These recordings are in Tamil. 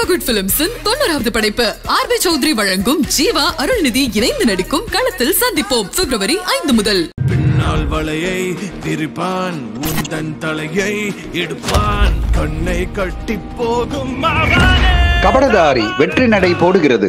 அப்பகுட் பிலிம்ஸின் தொண்ணூறாவது படைப்பு ஆர் பி சௌத்ரி வழங்கும் ஜீவா அருள்நிதி இணைந்து நடிக்கும் களத்தில் சந்திப்போம் பிப்ரவரி ஐந்து முதல் பின்னால் வலையை திரிப்பான் உந்தன் தலையை எடுப்பான் கண்ணை கட்டி போகும் அவனே கபடதாரி வெற்றி நடை போடுகிறது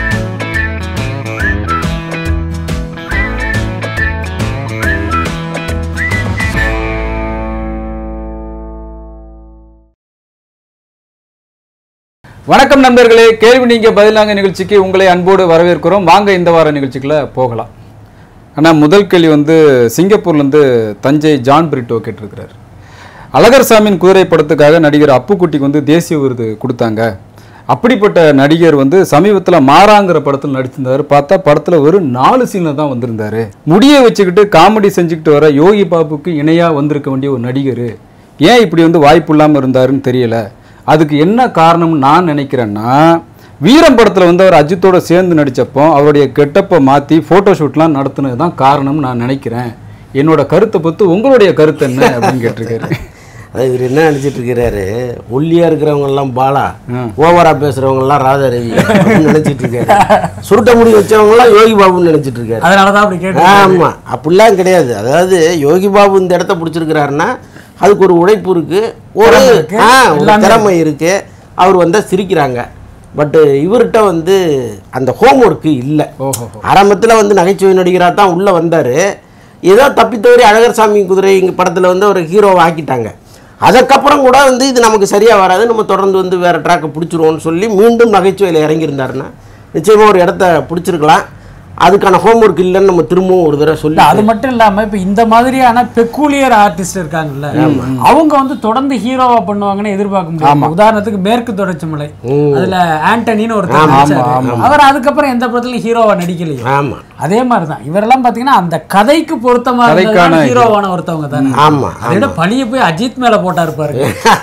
வணக்கம் நண்பர்களே கேள்வி நீங்க பதிலாங்க நிகழ்ச்சிக்கு உங்களை அன்போடு வரவேற்கிறோம் வாங்க இந்த வார நிகழ்ச்சிக்குள்ள போகலாம் ஆனால் முதல் கேள்வி வந்து சிங்கப்பூர்லேருந்து தஞ்சை ஜான் பிரிட்டோ கேட்டிருக்கிறார் அழகர் சாமியின் குதிரை படத்துக்காக நடிகர் அப்புக்குட்டிக்கு வந்து தேசிய விருது கொடுத்தாங்க அப்படிப்பட்ட நடிகர் வந்து சமீபத்தில் மாறாங்கிற படத்தில் நடிச்சிருந்தாரு பார்த்தா படத்தில் ஒரு நாலு சீனில் தான் வந்திருந்தாரு முடியை வச்சுக்கிட்டு காமெடி செஞ்சுக்கிட்டு வர யோகி பாபுக்கு இணையாக வந்திருக்க வேண்டிய ஒரு நடிகர் ஏன் இப்படி வந்து வாய்ப்பு இல்லாமல் இருந்தாருன்னு தெரியல அதுக்கு என்ன காரணம்னு நான் நினைக்கிறேன்னா வீரம் படத்தில் வந்து அவர் அஜித்தோட சேர்ந்து நடித்தப்போ அவருடைய கெட்டப்பை மாற்றி ஃபோட்டோ ஷூட்லாம் நடத்துனது தான் காரணம்னு நான் நினைக்கிறேன் என்னோட கருத்தை பற்றி உங்களுடைய கருத்து என்ன அப்படின்னு கேட்டிருக்காரு அதாவது இவர் என்ன நினைச்சிட்டு இருக்கிறாரு ஒல்லியா இருக்கிறவங்க எல்லாம் பாலா ஓவரா பேசுறவங்க எல்லாம் ராதாரவி அப்படின்னு நினைச்சிட்டு இருக்காரு சுருட்ட முடி வச்சவங்க எல்லாம் யோகி பாபுன்னு நினைச்சிட்டு இருக்காரு அதனால தான் அப்படி கேட்டு ஆமா அப்படிலாம் கிடையாது அதாவது யோகி பாபு இந்த இடத்த பிடிச்சிருக்கிறாருன்னா அதுக்கு ஒரு உழைப்பு இருக்கு ஒரு இருக்கு, ஆ, ஒரு எல்லாமே திறமை இருக்கு அவர் வந்தா சிரிக்கிறாங்க பட் இவர்கிட்ட வந்து அந்த ஹோம் ஒர்க்கு இல்லை ஓஹோ ஆரம்பத்தில் வந்து நகைச்சுவை நடிகராக தான் உள்ளே வந்தார் ஏதோ தப்பித்தவரி அழகர் சாமி குதிரை இங்கே படத்தில் வந்து ஒரு ஹீரோவை ஆக்கிட்டாங்க அதுக்கப்புறம் கூட வந்து இது நமக்கு சரியாக வராது நம்ம தொடர்ந்து வந்து வேறு ட்ராக்கை பிடிச்சிருவோம்னு சொல்லி மீண்டும் நகைச்சுவையில் இறங்கியிருந்தாருன்னா நிச்சயமாக ஒரு இடத்த பிடிச்சிருக்கலாம் அதுக்கான ஹோம்ஒர்க் இல்லைன்னு நம்ம திரும்பவும் ஒரு தடவை சொல்லி இல்ல அது மட்டும் இல்லாம இப்ப இந்த மாதிரியான பெக்கூலியர் ஆர்டிஸ்ட் இருக்காங்கல்ல அவங்க வந்து தொடர்ந்து ஹீரோவா பண்ணுவாங்கன்னு எதிர்பார்க்க முடியாது உதாரணத்துக்கு மேற்கு தொடர்ச்சி மலை அதுல ஆண்டனின்னு ஒருத்தர் நடிச்சாரு. அவர் அதுக்கப்புறம் எந்த படத்துலயும் ஹீரோவா நடிக்கலையே ஆமாம் அதே மாதிரிதான் இவரெல்லாம் பாத்தீங்கன்னா அந்த கதைக்கு பொருத்தமா கதைக்கான ஹீரோவான ஒருத்தவங்க தானே ஆமா, அதை விட பழிய போய் அஜித் மேல போட்டா இருப்பாரு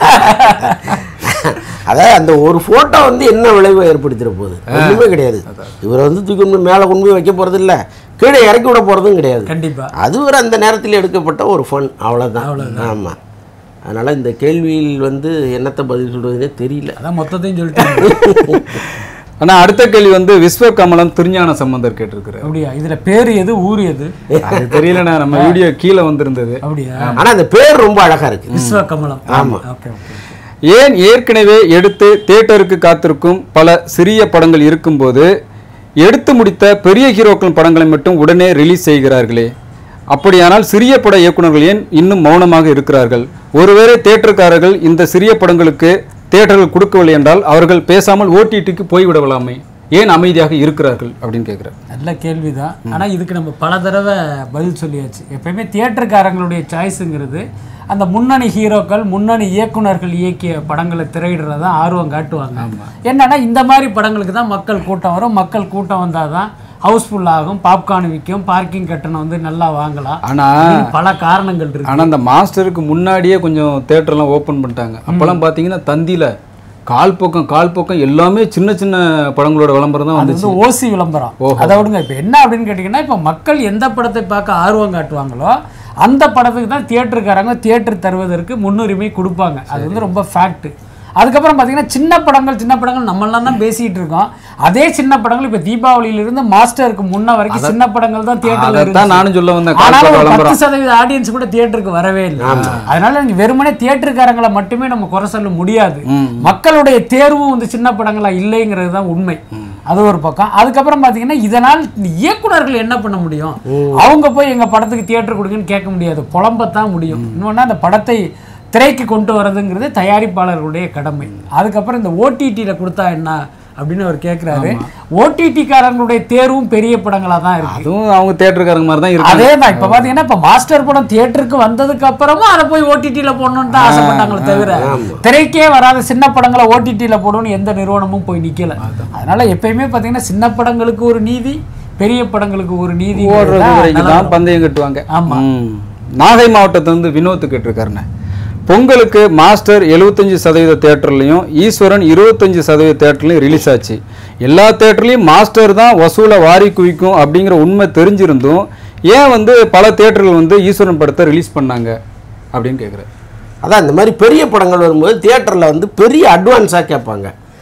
அதாவது அந்த ஒரு ஃபோட்டோ வந்து என்ன விளைவை ஏற்படுத்திட போகுது ஒன்றுமே கிடையாது இவரை வந்து தூக்கி கொண்டு போய் மேலே கொண்டு போய் வைக்க போகிறது இல்லை கீழே இறக்கி விட போகிறதும் கிடையாது கண்டிப்பா அது ஒரு அந்த நேரத்தில் எடுக்கப்பட்ட ஒரு ஃபன் அவ்வளோதான் ஆமாம் அதனால் இந்த கேள்வியில் வந்து என்னத்தை பதில் சொல்றதுனே தெரியல அதான் மொத்தத்தையும் சொல்லிட்டு ஆனால் அடுத்த கேள்வி வந்து விஸ்வகமலம் திருஞான சம்பந்தர் கேட்டிருக்கிறார் அப்படியா இதுல பேரு எது ஊர் எது அது தெரியலண்ணா நம்ம வீடியோ கீழே வந்திருந்தது அப்படியா ஆனால் அந்த பேர் ரொம்ப அழகாக இருக்குது விஸ்வ கமலம் ஆமா. ஓகே ஓகே ஏன் ஏற்கனவே எடுத்து தியேட்டருக்கு காத்திருக்கும் பல சிறிய படங்கள் இருக்கும்போது எடுத்து முடித்த பெரிய ஹீரோக்கள் படங்களை மட்டும் உடனே ரிலீஸ் செய்கிறார்களே அப்படியானால் சிறிய பட இயக்குனர்கள் ஏன் இன்னும் மௌனமாக இருக்கிறார்கள் ஒருவேளை தியேட்டருக்காரர்கள் இந்த சிறிய படங்களுக்கு தியேட்டர்கள் கொடுக்கவில்லை என்றால் அவர்கள் பேசாமல் ஓடிடிக்கு போய்விடலாமே ஏன் அமைதியாக இருக்கிறார்கள் அப்படின்னு கேட்குறாரு நல்ல கேள்விதான் ஆனா இதுக்கு நம்ம பல தடவை பதில் சொல்லியாச்சு எப்பயுமே தியேட்டருக்காரங்களுடைய சாய்ஸுங்கிறது அந்த முன்னணி ஹீரோக்கள் முன்னணி இயக்குனர்கள் இயக்கிய படங்களை திரையிடுறத ஆர்வம் காட்டுவாங்க என்னன்னா இந்த மாதிரி படங்களுக்கு தான் மக்கள் கூட்டம் வரும் மக்கள் கூட்டம் வந்தாதான் ஹவுஸ்ஃபுல் ஆகும் பாப்கார்ன் விற்கும் பார்க்கிங் கட்டணம் வந்து நல்லா வாங்கலாம் ஆனா அப்படின்னு பல காரணங்கள் இருக்கு ஆனா அந்த மாஸ்டருக்கு முன்னாடியே கொஞ்சம் தேட்டர்லாம் ஓப்பன் பண்ணிட்டாங்க அப்போல்லாம் பார்த்தீங்கன்னா தந்தியில கால் பக்கம் கால் பக்கம் எல்லாமே சின்ன சின்ன படங்களோட விளம்பரம் தான் அது வந்துச்சு வந்து ஓசி விளம்பரம் அதை விடுங்க இப்போ என்ன அப்படின்னு கேட்டிங்கன்னா இப்போ மக்கள் எந்த படத்தை பார்க்க ஆர்வம் காட்டுவாங்களோ அந்த படத்துக்கு தான் தியேட்டருக்காரங்க தியேட்டர் தருவதற்கு முன்னுரிமை கொடுப்பாங்க அது வந்து ரொம்ப ஃபேக்ட் அதுக்கப்புறம் பார்த்தீங்கன்னா சின்ன படங்கள் சின்ன படங்கள் நம்மளாம் தான் பேசிட்டு இருக்கோம் அதே சின்ன படங்கள் இப்போ தீபாவளியிலிருந்து மாஸ்டருக்கு முன்ன வரைக்கும் சின்ன படங்கள் தான் தியேட்டர்ல அதைத்தான் நானும் சொல்ல வந்தேன் கால் ஆனாலும் பக்கம் ஒரு விளம்பரம் பத்து சதவீத ஆடியன்ஸ் கூட தியேட்டருக்கு வரவே இல்லை அதனால நீங்க வெறுமனே தியேட்டருக்காரங்களை மட்டுமே நம்ம குறை சொல்ல முடியாது மக்களுடைய தேர்வும் வந்து சின்ன படங்களா இல்லைங்கிறது தான் உண்மை அது ஒரு பக்கம் அதுக்கப்புறம் பாத்தீங்கன்னா இதனால் இயக்குனர்கள் என்ன பண்ண முடியும் அவங்க போய் எங்க படத்துக்கு தியேட்டர் கொடுங்கன்னு கேட்க முடியாது புலம்பத்தான் முடியும் இன்னொன்னா அந்த படத்தை திரைக்கு கொண்டு வரதுங்கிறது தயாரிப்பாளர்களுடைய கடமை அதுக்கப்புறம் இந்த ஓடிடியில் கொடுத்தா என்ன அப்படின்னு அவர் கேட்குறாரு ஓடிடிக்காரங்களுடைய தேர்வும் பெரிய படங்களா தான் இருக்கு அதுவும் அவங்க தேட்டருக்காரங்க மாதிரி தான் இருக்கு அதே தான் இப்ப பாத்தீங்கன்னா இப்ப மாஸ்டர் படம் தியேட்டருக்கு வந்ததுக்கு அப்புறமும் அதை போய் ஓடிடில போடணும்னு தான் ஆசைப்பட்டாங்களே தவிர திரைக்கே வராத சின்ன படங்களை ஓடிடில போடணும்னு எந்த நிறுவனமும் போய் நிக்கல அதனால எப்பயுமே பாத்தீங்கன்னா சின்ன படங்களுக்கு ஒரு நீதி பெரிய படங்களுக்கு ஒரு நீதி ஓடுறது வரைக்கும் தான் பந்தயம் கட்டுவாங்க ஆமா. ம். நாகை மாவட்டத்திலிருந்து வினோத் கேட்டிருக்காருண்ணே பொங்கலுக்கு மாஸ்டர் 75% சதவீத தேட்டர்லையும் ஈஸ்வரன் 25% சதவீத தேட்டர்லையும் ரிலீஸ் ஆச்சு எல்லா தேட்டர்லையும் மாஸ்டர் தான் வசூலை வாரி குவிக்கும் அப்படிங்கிற உண்மை தெரிஞ்சிருந்தும் ஏன் வந்து பல தேட்டர்கள் வந்து ஈஸ்வரன் படத்தை ரிலீஸ் பண்ணாங்க அப்படின்னு கேட்குறேன் அதான் இந்த மாதிரி பெரிய படங்கள் வரும்போது தியேட்டரில் வந்து பெரிய அட்வான்ஸாக கேட்பாங்க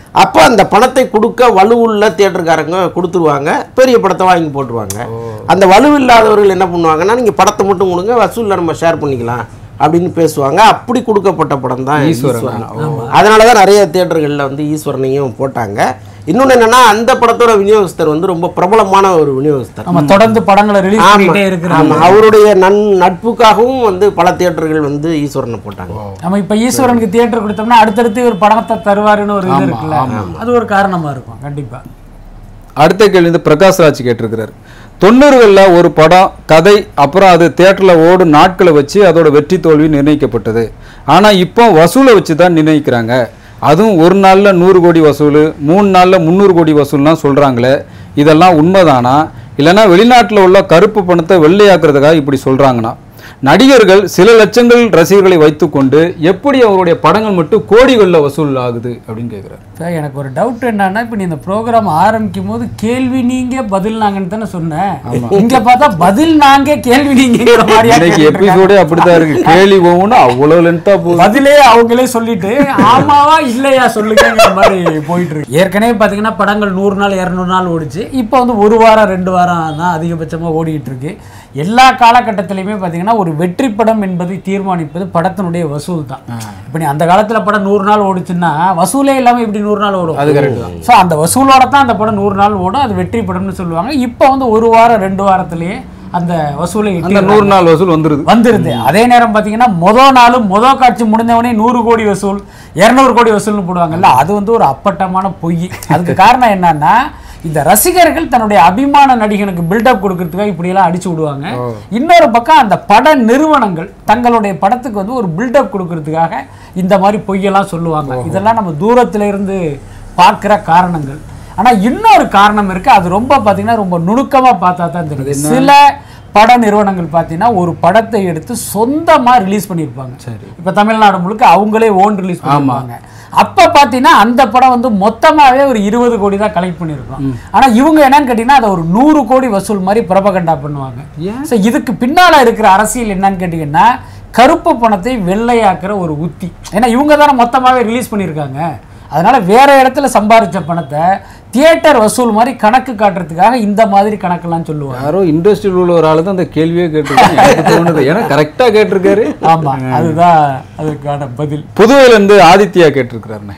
அப்போ அந்த பணத்தை கொடுக்க வலுவுள்ள தியேட்டருக்காரங்க கொடுத்துருவாங்க பெரிய படத்தை வாங்கி போட்டுருவாங்க அந்த வலுவில்லாதவர்கள் என்ன பண்ணுவாங்கன்னா நீங்கள் படத்தை மட்டும் கொடுங்க வசூலில் நம்ம ஷேர் பண்ணிக்கலாம் அப்படின்னு பேசுவாங்க அப்படி கொடுக்கப்பட்ட படம் தான் ஈஸ்வரன். ஈஸ்வரன் அதனால தான் நிறைய தியேட்டர்களில் வந்து ஈஸ்வரனையும் போட்டாங்க இன்னொன்று என்னன்னா அந்த படத்தோட விநியோகஸ்தர் வந்து ரொம்ப பிரபலமான ஒரு விநியோகஸ்தர் நம்ம தொடர்ந்து படங்களை ரிலீஸ் ஆமா பண்ணிட்டே ஆமா இருக்கிறாங்க அவருடைய நன் நட்புக்காகவும் வந்து பல தியேட்டர்கள் வந்து ஈஸ்வரனை போட்டாங்க நம்ம இப்ப ஈஸ்வரனுக்கு தியேட்டர் கொடுத்தோம்னா அடுத்தடுத்து ஒரு படத்தை தருவாருன்னு ஒரு இது இருக்குல்ல அது ஒரு காரணமா இருக்கும் கண்டிப்பா அடுத்த கேள்வி வந்து பிரகாஷ் ராஜ் கேட்டிருக்கிறார் தொண்ணூறுகளில் ஒரு படம் கதை அப்புறம் அது தேட்டரில் ஓடும் நாட்களை வச்சு அதோட வெற்றி தோல்வி நிர்ணயிக்கப்பட்டது ஆனால் இப்போ வசூலை வச்சு தான் நிர்ணயிக்கிறாங்க அதுவும் ஒரு நாளில் நூறு கோடி வசூல் மூணு நாளில் முந்நூறு கோடி வசூல்லாம் சொல்கிறாங்களே இதெல்லாம் உண்மைதானா இல்லைன்னா வெளிநாட்டில் உள்ள கருப்பு பணத்தை வெள்ளையாக்குறதுக்காக இப்படி சொல்கிறாங்கன்னா நடிகர்கள் சில லட்சங்கள் ரசிகர்களை வைத்துக்கொண்டு எப்படி அவருடைய படங்கள் மட்டும் கோடிகளில் வசூல் ஆகுது அப்படின்னு கேட்குறாரு சார் எனக்கு ஒரு டவுட் என்னன்னா இப்போ நீ இந்த ப்ரோக்ராம் ஆரம்பிக்கும் போது கேள்வி நீங்க பதில் நாங்கன்னு தானே சொன்னேன் இங்க பார்த்தா பதில் நாங்க கேள்வி நீங்கிற மாதிரியா இன்னைக்கு கேட்டுட்டு எபிசோடே அப்படித்தான் இருக்கு கேள்வி ஒவ்வொன்றும் அவ்வளவு லென்த்தா போகுது பதிலே அவங்களே சொல்லிட்டு ஆமாவா இல்லையா சொல்லுங்கிற மாதிரி போயிட்டு இருக்கு ஏற்கனவே பார்த்தீங்கன்னா படங்கள் நூறு நாள் இரநூறு நாள் ஓடிச்சு இப்போ வந்து ஒரு வாரம் ரெண்டு வாரம் தான் அதிகபட்சமாக ஓடிக்கிட்டு இருக்கு எல்லா காலகட்டத்திலையுமே பார்த்தீங்கன்னா ஒரு வெற்றி படம் என்பதை தீர்மானிப்பது படத்தினுடைய வசூல் தான் இப்போ நீ அந்த காலத்தில் படம் நூறு நாள் ஓடுச்சுன்னா வசூலே இல்லாமல் இப்படி நூறு நாள் ஓடும் அது correct தான். ஸோ அந்த வசூலோட தான் அந்த படம் நூறு நாள் ஓடும் அது வெற்றி படம்னு சொல்லுவாங்க இப்போ வந்து ஒரு வாரம் ரெண்டு வாரத்திலேயே அந்த வசூலை அந்த எட்டிடுறாங்க. நூறு நாள் வசூல் வந்துருது வந்துருது அதே நேரம் பார்த்தீங்கன்னா மொதல் நாளும் மொதல் காட்சி முடிஞ்சவனே நூறு கோடி வசூல் இரநூறு கோடி வசூல்னு போடுவாங்கல்ல அது வந்து ஒரு அப்பட்டமான பொய் அதுக்கு காரணம் என்னன்னா இந்த ரசிகர்கள் தன்னுடைய அபிமான நடிகனுக்கு பில்டப் கொடுக்கறதுக்காக இப்படியெல்லாம் அடிச்சு விடுவாங்க இன்னொரு பக்கம் அந்த பட நிறுவனங்கள் தங்களுடைய படத்துக்கு வந்து ஒரு பில்டப் கொடுக்கறதுக்காக இந்த மாதிரி பொய்யெல்லாம் சொல்லுவாங்க இதெல்லாம் நம்ம தூரத்துல இருந்து பார்க்குற காரணங்கள் ஆனா இன்னொரு காரணம் இருக்கு அது ரொம்ப பார்த்தீங்கன்னா ரொம்ப நுணுக்கமா பார்த்தா தான் தெரியும் சில பட நிறுவனங்கள் பார்த்தீங்கன்னா ஒரு படத்தை எடுத்து சொந்தமா ரிலீஸ் பண்ணியிருப்பாங்க சரி இப்போ தமிழ்நாடு முழுக்க அவங்களே ஓன் ரிலீஸ் பண்ணுவாங்க அப்ப பார்த்தீங்கன்னா அந்த படம் வந்து மொத்தமாவே ஒரு இருபது கோடி தான் கலெக்ட் பண்ணியிருக்கோம் ஆனா இவங்க என்னன்னு கேட்டீங்கன்னா அதை ஒரு நூறு கோடி வசூல் மாதிரி பிரபகண்டா பண்ணுவாங்க ஸோ இதுக்கு பின்னால இருக்கிற அரசியல் என்னன்னு கேட்டீங்கன்னா கருப்பு பணத்தை வெள்ளையாக்குற ஒரு உத்தி ஏன்னா இவங்க தானே மொத்தமாவே ரிலீஸ் பண்ணியிருக்காங்க அதனால வேற இடத்துல சம்பாரிச்ச பணத்தை தியேட்டர் வசூல் மாதிரி கணக்கு காட்டுறதுக்காக இந்த மாதிரி கணக்கெல்லாம் சொல்லுவாங்க யாரோ இண்டஸ்ட்ரியில் உள்ள ஒரு ஆளு தான் அந்த கேள்வியே கேட்டிருக்காங்க எனக்கு தோணுது ஏன்னா கரெக்டா கேட்டிருக்காரு ஆமா அதுதான் அதுக்கான பதில் புதுவையில இருந்து ஆதித்யா கேட்டிருக்கிறாருண்ணே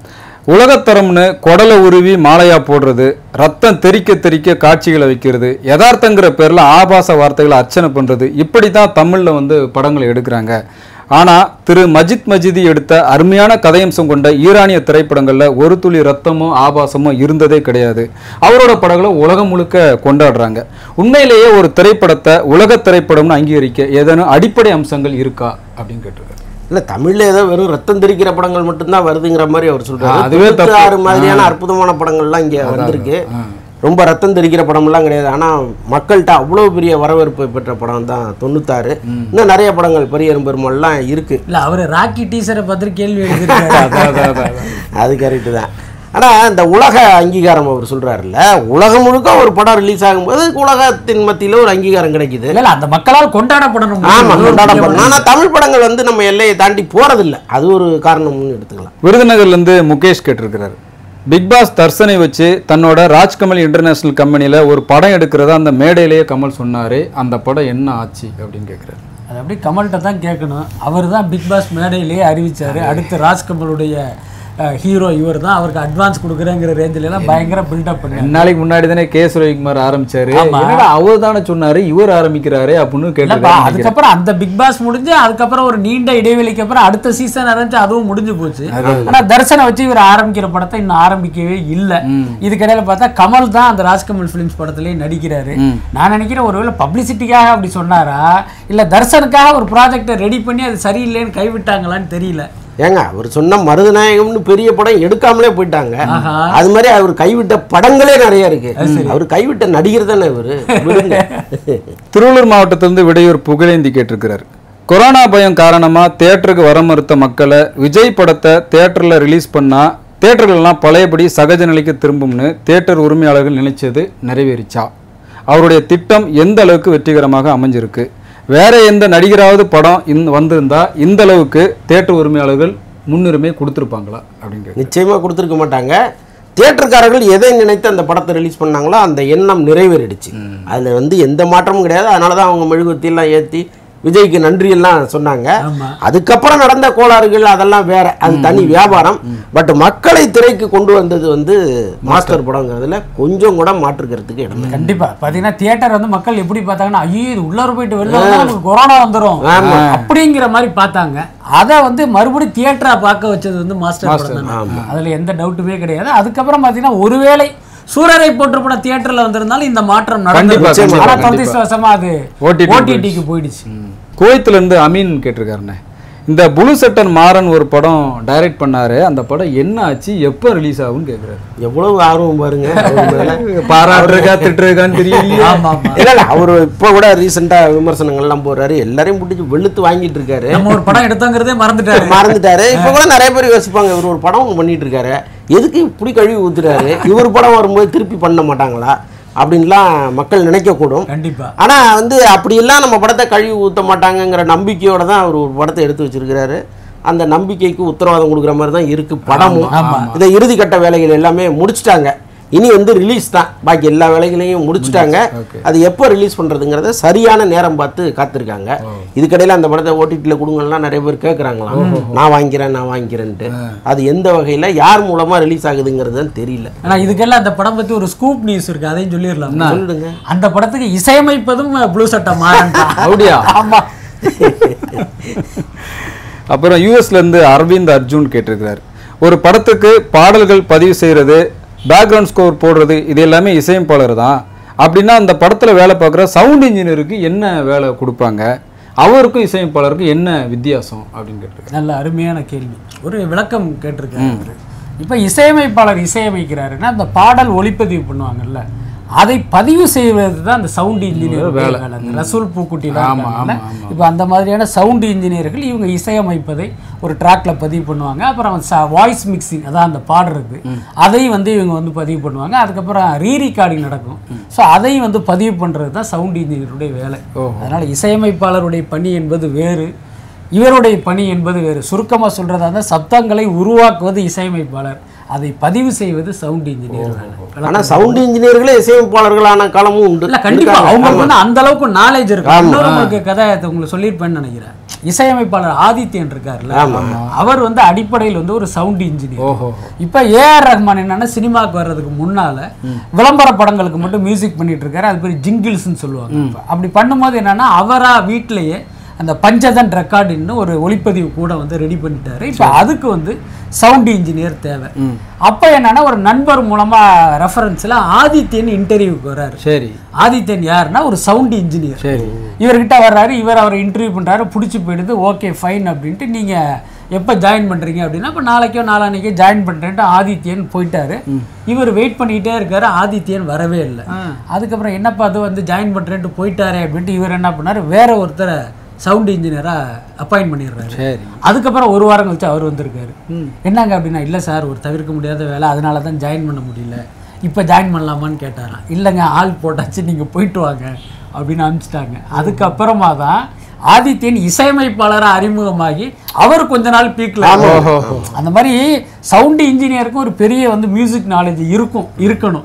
உலகத்தரம்னு குடலை உருவி மாலையா போடுறது ரத்தம் தெறிக்க தெறிக்க காட்சிகளை வைக்கிறது யதார்த்தங்கிற பேர்ல ஆபாச வார்த்தைகளை அர்ச்சனை பண்றது இப்படி தான் தமிழ்ல வந்து படங்களை எடுக்கிறாங்க ஆனா திரு மஜித் மஜிதி எடுத்த அருமையான கதையம்சம் கொண்ட ஈரானிய திரைப்படங்கள்ல ஒரு துளி ரத்தமோ ஆபாசமோ இருந்ததே கிடையாது அவரோட படங்களை உலகம் முழுக்க கொண்டாடுறாங்க உண்மையிலேயே ஒரு திரைப்படத்தை உலக திரைப்படம்னு அங்கீகரிக்க ஏதேனும் அடிப்படை அம்சங்கள் இருக்கா அப்படின்னு கேட்டிருக்காரு இல்ல தமிழ்ல ஏதோ வெறும் ரத்தம் தெரிக்கிற படங்கள் மட்டும்தான் வருதுங்கிற மாதிரி அவர் ஆ, சொல்றாரு அதுவே தப்பு. தொண்ணூத்தி ஆறு மாதிரியான அற்புதமான படங்கள்லாம் இங்க வந்திருக்கு ரொம்ப ரத்தம் தெரிக்கிற படம்லாம் கிடையாது ஆனா மக்கள்கிட்ட அவ்வளவு பெரிய வரவேற்பு பெற்ற படம் தான் தொண்ணூத்தாறு இன்னும் நிறைய படங்கள் பெரியரும் பெருமாள்லாம் இருக்கு இல்ல அவரு ராக்கி டீசரை பார்த்து கேள்வி எழுதிருக்காரு அதான், அதான், அதான். அது கரெக்டு தான் ஆனா இந்த உலக அங்கீகாரம் அவர் சொல்றாருல்ல உலகம் முழுக்க ஒரு படம் ரிலீஸ் ஆகும்போது உலகத்தின் மத்தியில ஒரு அங்கீகாரம் கிடைக்குது இல்ல இல்ல அந்த மக்களால் கொண்டாடப்படணும் ஆமா அது ஒரு கொண்டாடப்படணும் முக்கியமான ஆனா தமிழ் படங்கள் வந்து நம்ம எல்லையை தாண்டி போறதில்ல அது ஒரு காரணம்னு எடுத்துக்கலாம் விருதுநகர்ல இருந்து முகேஷ் கேட்டிருக்கிறாரு பிக் பாஸ் தர்சனை வச்சு தன்னோட ராஜ்கமல் இன்டர்நேஷனல் கம்பெனில ஒரு படம் எடுக்கிறதா அந்த மேடையிலேயே கமல் சொன்னாரு அந்த படம் என்ன ஆச்சு அப்படின்னு கேட்கிறாரு அது அப்படியே கமல்கிட்ட தான் கேட்கணும் அவர் தான் பிக் பாஸ் மேடையிலேயே அறிவிச்சாரு அடுத்து ராஜ்கமலுடைய ஹீரோ இவர் தான் அவருக்கு அட்வான்ஸ் கொடுக்குறேங்கிற ரேஞ்சில எல்லாம் பயங்கர பில்டப் பண்ணாரு ரெண்டு நாளைக்கு முன்னாடி தானே கே சுரவிக்குமார் ஆரம்பிச்சாரு ஆமா. என்னடா அவர் தானே சொன்னாரு இவர் ஆரம்பிக்கிறாரு அப்படின்னு இல்லப்பா கேட்டிருக்காரு அதுக்கப்புறம் அந்த பிக் பாஸ் முடிஞ்சு அதுக்கப்புறம் ஒரு நீண்ட இடைவெளிக்கு அப்புறம் அடுத்த சீசன் ஆரம்பிச்சு அதுவும் முடிஞ்சு போச்சு ஆனா தர்சனை வச்சு இவர் ஆரம்பிக்கிற படத்தை இன்னும் ஆரம்பிக்கவே இல்ல இதுக்கிடையில பார்த்தா கமல் தான் அந்த ராஜ்கமல் பிலிம்ஸ் படத்திலேயே நடிக்கிறாரு நான் நினைக்கிறேன் ஒருவேளை பப்ளிசிட்டிக்காக அப்படி சொன்னாரா இல்ல தர்சனுக்காக ஒரு ப்ராஜெக்டை ரெடி பண்ணி அது சரியில்லைன்னு கைவிட்டாங்களான்னு தெரியல ஏங்க அவர் சொன்ன மருதநாயகம்னு பெரிய படம் எடுக்காமலே போயிட்டாங்க ஆஹா. அது மாதிரி அவர் கைவிட்ட படங்களே நிறைய இருக்கு அவர் கைவிட்ட நடிகர் தானே இவரு விடுங்க. திருவள்ளூர் மாவட்டத்திலிருந்து விடையூர் புகழேந்தி கேட்டிருக்கிறார் கொரோனா பயம் காரணமா தியேட்டருக்கு வர மறுத்த மக்களை விஜய் படத்தை தியேட்டர்ல ரிலீஸ் பண்ணா தியேட்டர்கள்லாம் பழையபடி சகஜ நிலைக்கு திரும்பும்னு தியேட்டர் உரிமையாளர்கள் நினைச்சது நிறைவேறிச்சா அவருடைய திட்டம் எந்த அளவுக்கு வெற்றிகரமாக அமைஞ்சிருக்கு வேற எந்த நடிகராவது படம் இந் வந்திருந்தா இந்த அளவுக்கு தியேட்டர் உரிமையாளர்கள் முன்னுரிமை கொடுத்துருப்பாங்களா அப்படின்னு கேக்குறேன். நிச்சயமா கொடுத்துருக்க மாட்டாங்க தியேட்டர்காரர்கள் எதை நினைத்து அந்த படத்தை ரிலீஸ் பண்ணாங்களோ அந்த எண்ணம் நிறைவேறிடுச்சு அதுல வந்து எந்த மாற்றமும் கிடையாது அதனால தான் அவங்க மெழுகுவத்தியெல்லாம் ஏற்றி விஜய்க்கு நன்றி எல்லாம் சொன்னாங்க ஆமா. அதுக்கப்புறம் நடந்த கோளாறுகள் அதெல்லாம் வேற அது தனி வியாபாரம் பட் மக்களை திரைக்கு கொண்டு வந்தது வந்து மாஸ்டர் படங்கிறதுல கொஞ்சம் கூட மாற்றுக்கிறதுக்கு இடம் இல்லை. கண்டிப்பா பாத்தீங்கன்னா தியேட்டர் வந்து மக்கள் எப்படி பார்த்தாங்கன்னா ஐயோ இது உள்ளார போயிட்டு வெளில வந்தா நமக்கு கொரோனா வந்துரும் அப்படிங்கிற மாதிரி பார்த்தாங்க அதை வந்து மறுபடியும் தியேட்டரா பார்க்க வச்சது வந்து மாஸ்டர் படம் தான் அதுல எந்த டவுட்டுமே கிடையாது அதுக்கப்புறம் பாத்தீங்கன்னா ஒருவேளை சூரரை போற்று படம் தியேட்டர்ல வந்திருந்தாலும் இந்த மாற்றம் கண்டிப்பா, நடந்தது கண்டிப்பா, ஆனா கண்டிப்பா. துரதிர்ஷ்டவசமா அது OTT ஓடிடிக்கு போயிடுச்சு குவைத்துல இருந்து அமீன் கேட்டிருக்காருண்ணே இந்த புளு சட்டன் மாறன் ஒரு படம் டைரக்ட் பண்ணாரு அந்த படம் என்ன ஆச்சு எப்போ ரிலீஸ் ஆகும்னு கேக்குறாரு எவ்வளவு ஆர்வம் பாருங்க அவர் மேல. பாராட்டுறக்கா திட்டுறக்கான்னு தெரியலையே ஆமா ஆமா இல்ல இல்ல அவர் இப்போ கூட ரீசெண்டா விமர்சனங்கள்லாம் போறாரு எல்லாரையும் பிடிச்சி வெளுத்து வாங்கிட்டு இருக்காரு நம்ம ஒரு படம் எடுத்தோங்கிறதே மறந்துட்டாரு மறந்துட்டாரு இப்போ கூட நிறைய பேர் யோசிப்பாங்க இவர் ஒரு படம் ஒண்ணு பண்ணிட்டு இருக்காரு எதுக்கு இப்படி கழுவி ஊத்துறாரு இவர் படம் வரும்போது திருப்பி பண்ண மாட்டாங்களா அப்படின்லாம் மக்கள் நினைக்கக்கூடும் கண்டிப்பா ஆனா வந்து அப்படியெல்லாம் நம்ம படத்தை கழுவி ஊத்த மாட்டாங்கங்கிற நம்பிக்கையோட தான் அவர் ஒரு படத்தை எடுத்து வச்சிருக்கிறாரு அந்த நம்பிக்கைக்கு உத்தரவாதம் கொடுக்குற மாதிரி தான் இருக்கு படமும் இந்த இறுதிக்கட்ட வேலைகள் எல்லாமே முடிச்சிட்டாங்க இனி வந்து ரிலீஸ் தான் பாக்கி எல்லா வேலைகளையும் முடிச்சிட்டாங்க அது எப்போ ரிலீஸ் பண்றதுங்கிறத சரியான நேரம் பார்த்து காத்திருக்காங்க இதுக்கடையில அந்த படத்தை ஓடிடியில் கொடுங்கலாம் நிறைய பேர் கேட்குறாங்களாம் நான் வாங்கிக்கிறேன் நான் வாங்கிக்கிறேன்ட்டு அது எந்த வகையில யார் மூலமா ரிலீஸ் ஆகுதுங்கிறது தான் தெரியல ஆனா இதுக்கெல்லாம் அந்த படம் பத்தி ஒரு ஸ்கூப் நியூஸ் இருக்கு அதையும் சொல்லிடலாம் சொல்லிடுங்க அந்த படத்துக்கு இசையமைப்பதும் ப்ளூ சட்டை மாறன் தான். அப்படியா ஆமா அப்புறம் யூஎஸ்ல இருந்து அரவிந்த் அர்ஜுன் கேட்டிருக்கிறார் ஒரு படத்துக்கு பாடல்கள் பதிவு செய்யறது பேக்ரவுண்ட் ஸ்கோர் போடுறது இது எல்லாமே இசையமைப்பாளர் தான் அப்படின்னா அந்த படத்துல வேலை பார்க்குற சவுண்ட் இன்ஜினியருக்கு என்ன வேலை கொடுப்பாங்க அவருக்கும் இசையமைப்பாளருக்கும் என்ன வித்தியாசம் அப்படின்னு கேட்டிருக்காரு நல்ல அருமையான கேள்வி ஒரு விளக்கம் கேட்டிருக்காரு அவரு. இப்ப இசையமைப்பாளர் இசையமைக்கிறாருன்னா அந்த பாடல் ஒளிப்பதிவு பண்ணுவாங்கல்ல அதை பதிவு செய்வது தான் அந்த சவுண்ட் இன்ஜினியர் வேலை அந்த ரசூல் பூக்குட்டிலாம் இப்போ அந்த மாதிரியான சவுண்ட் இன்ஜினியர்கள் இவங்க இசையமைப்பதை ஒரு ட்ராக்ல பதிவு பண்ணுவாங்க அப்புறம் வாய்ஸ் மிக்சிங் அதான் அந்த பாடுறது அதை வந்து இவங்க வந்து பதிவு பண்ணுவாங்க அதுக்கப்புறம் ரீ ரெக்கார்டிங் நடக்கும் ஸோ அதை வந்து பதிவு பண்றது தான் சவுண்ட் இன்ஜினியருடைய வேலை அதனால இசையமைப்பாளருடைய பணி என்பது வேறு இவருடைய பணி என்பது வேறு சுருக்கமாக சொல்றதா இருந்தால் சப்தங்களை உருவாக்குவது இசையமைப்பாளர் அதை பதிவு செய்வது சவுண்ட் இன்ஜினியர் வேலை ஆனா சவுண்ட் இன்ஜினியர்களே இசையமைப்பாளர்களான காலமும் உண்டு இல்ல கண்டிப்பா இருக்காங்க. அவங்களுக்கு ஆமா. வந்து அந்த அளவுக்கு நாலேஜ் இருக்கு இன்னொரு உங்களுக்கு கதை உங்களுக்கு சொல்லியிருப்பேன்னு நினைக்கிறேன் இசையமைப்பாளர் ஆதித்யன் இருக்காருல்ல அவர் வந்து அடிப்படையில் வந்து ஒரு சவுண்ட் இன்ஜினியர் ஓஹோ இப்ப ஏஆர் ரஹ்மான் என்னன்னா சினிமாவுக்கு வர்றதுக்கு முன்னால விளம்பர படங்களுக்கு மட்டும் மியூசிக் பண்ணிட்டு இருக்காரு அது பேர் ஜிங்கிள்ஸ்னு சொல்லுவாங்க இப்ப. அப்படி பண்ணும்போது என்னன்னா அவரா வீட்டிலேயே அந்த பஞ்சதன் ரெக்கார்டுன்னு ஒரு ஒளிப்பதிவு கூட வந்து ரெடி பண்ணிட்டாரு இப்போ அதுக்கு வந்து சவுண்ட் இன்ஜினியர் தேவை அப்போ என்னன்னா ஒரு நண்பர் மூலமா ரெஃபரன்ஸ்ல ஆதித்யன் இன்டர்வியூக்கு வர்றாரு சரி ஆதித்யன் யாருன்னா ஒரு சவுண்ட் இன்ஜினியர் சரி இவர்கிட்ட வர்றாரு இவர் அவரை இன்டர்வியூ பண்றாரு பிடிச்சி போயிடுது ஓகே ஃபைன் அப்படின்ட்டு நீங்க எப்போ ஜாயின் பண்றீங்க அப்படின்னா இப்போ நாளைக்கோ நாளான்னைக்கோ ஜாயின் பண்றேன்ட்டு ஆதித்யன் போயிட்டாரு இவர் வெயிட் பண்ணிட்டே இருக்காரு ஆதித்யன் வரவே இல்லை அதுக்கப்புறம் என்னப்பா அது வந்து ஜாயின் பண்றேன்ட்டு போயிட்டாரே அப்படின்ட்டு இவர் என்ன பண்ணாரு வேற ஒருத்தரை சவுண்ட் இன்ஜினியரா அப்பாயின்ட் பண்ணிடுறாரு சரி அதுக்கப்புறம் ஒரு வாரம் கழிச்சு அவர் வந்திருக்காரு என்னங்க அப்படின்னா இல்லை சார் ஒரு தவிர்க்க முடியாத வேலை அதனால தான் ஜாயின் பண்ண முடியல இப்போ ஜாயின் பண்ணலாமான்னு கேட்டாராம் இல்லைங்க ஆள் போட்டாச்சு நீங்கள் போயிட்டு வாங்க அப்படின்னு அனுப்பிச்சிட்டாங்க அதுக்கப்புறமா தான் ஆதித்யன் இசையமைப்பாளராக அறிமுகமாகி அவர் கொஞ்ச நாள் பீக்ல அந்த மாதிரி சவுண்ட் இன்ஜினியருக்கும் ஒரு பெரிய வந்து மியூசிக் நாலேஜ் இருக்கும் இருக்கணும்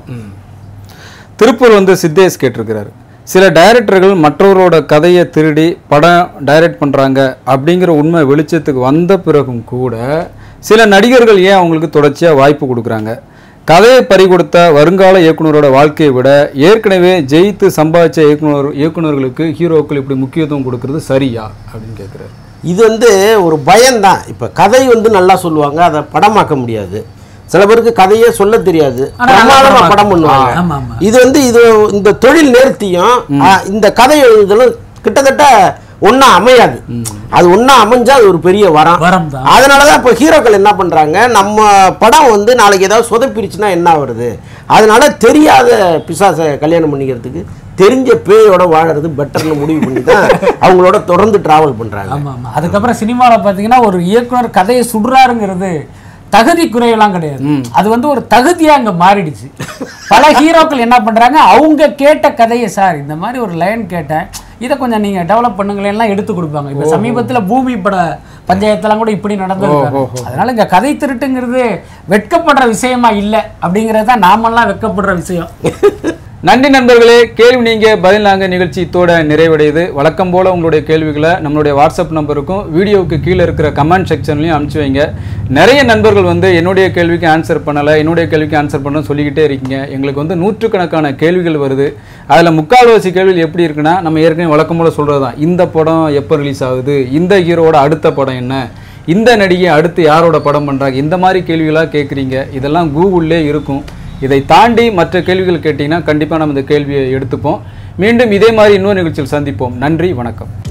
திருப்பூர் வந்து சித்தேஷ் கேட்டிருக்கிறாரு சில டைரக்டர்கள் மற்றவரோட கதையை திருடி படம் டைரக்ட் பண்ணுறாங்க அப்படிங்கிற உண்மை வெளிச்சத்துக்கு வந்த பிறகும் கூட சில நடிகர்கள் ஏன் அவங்களுக்கு தொடர்ச்சியாக வாய்ப்பு கொடுக்குறாங்க கதையை பறிகொடுத்த வருங்கால இயக்குனரோட வாழ்க்கையை விட ஏற்கனவே ஜெயித்து சம்பாதிச்ச இயக்குனர் இயக்குனர்களுக்கு ஹீரோக்கள் இப்படி முக்கியத்துவம் கொடுக்கறது சரியா அப்படின்னு கேட்குறாரு இது வந்து ஒரு பயம்தான் இப்போ கதை வந்து நல்லா சொல்லுவாங்க அதை படமாக்க முடியாது சில பேருக்கு கதையே சொல்ல தெரியாது ஆனா நல்லா பிரமாதமா படம் படம் பண்ணுவாங்க ஆமா, ஆமா. இது வந்து இது இந்த தொழில் நேர்த்தியும் ஆ, இந்த கதை எழுதுதலும் கிட்டத்தட்ட ஒண்ணா அமையாது அது ஒண்ணா அமைஞ்சா அது ஒரு பெரிய வரம் வரம் தான். அதனாலதான் இப்போ ஹீரோக்கள் என்ன பண்றாங்க நம்ம படம் வந்து நாளைக்கு ஏதாவது சொதப்பிருச்சுன்னா என்ன வருது அதனால தெரியாத பிசாசை கல்யாணம் பண்ணிக்கிறதுக்கு தெரிஞ்ச பேயோட வாழறது பெட்டர்னு முடிவு பண்ணி தான் அவங்களோட தொடர்ந்து டிராவல் பண்றாங்க ஆமா ஆமா அதுக்கப்புறம் சினிமாவில் பார்த்தீங்கன்னா ஒரு இயக்குனர் கதையை சுடுறாருங்கிறது தகுதி குறையெல்லாம் கிடையாது அது வந்து ஒரு தகுதியா அங்க மாறிடுச்சு பல ஹீரோக்கள் என்ன பண்றாங்க அவங்க கேட்ட கதையை சார் இந்த மாதிரி ஒரு லைன் கேட்டேன் இதை கொஞ்சம் நீங்க டெவலப் பண்ணுங்களேன்லாம் எடுத்து கொடுப்பாங்க இப்போ சமீபத்துல பூமி பட பஞ்சாயத்தெல்லாம் கூட இப்படி நடந்தது அதனால இங்க கதை திருட்டுங்கிறது வெட்கப்படுற விஷயமா இல்லை அப்படிங்கிறது தான் நாமெல்லாம் வெட்கப்படுற விஷயம் நன்றி நண்பர்களே கேள்வி நீங்க பதில் நாங்க நிகழ்ச்சி இத்தோட நிறைவடையுது வழக்கம் போல உங்களுடைய கேள்விகளை நம்மளுடைய வாட்ஸ்அப் நம்பருக்கும் வீடியோவுக்கு கீழே இருக்கிற கமெண்ட் செக்ஷன்லையும் அனுப்பிச்சு வைங்க நிறைய நண்பர்கள் வந்து என்னுடைய கேள்விக்கு ஆன்சர் பண்ணலை என்னுடைய கேள்விக்கு ஆன்சர் பண்ண சொல்லிக்கிட்டே இருக்கீங்க எங்களுக்கு வந்து நூற்றுக்கணக்கான கேள்விகள் வருது அதில் முக்கால்வாசி கேள்விகள் எப்படி இருக்குன்னா நம்ம ஏற்கனவே வழக்கம் போல சொல்கிறது தான் இந்த படம் எப்போ ரிலீஸ் ஆகுது இந்த ஹீரோவோட அடுத்த படம் என்ன இந்த நடிகை அடுத்து யாரோட படம் பண்ணுறாங்க இந்த மாதிரி கேள்விகளாக கேட்குறீங்க இதெல்லாம் கூகுள்லே இருக்கும் இதை தாண்டி மற்ற கேள்விகள் கேட்டிங்கன்னா கண்டிப்பாக நம்ம இந்த கேள்வியை எடுத்துப்போம் மீண்டும் இதே மாதிரி இன்னொரு நிகழ்ச்சியில் சந்திப்போம் நன்றி வணக்கம்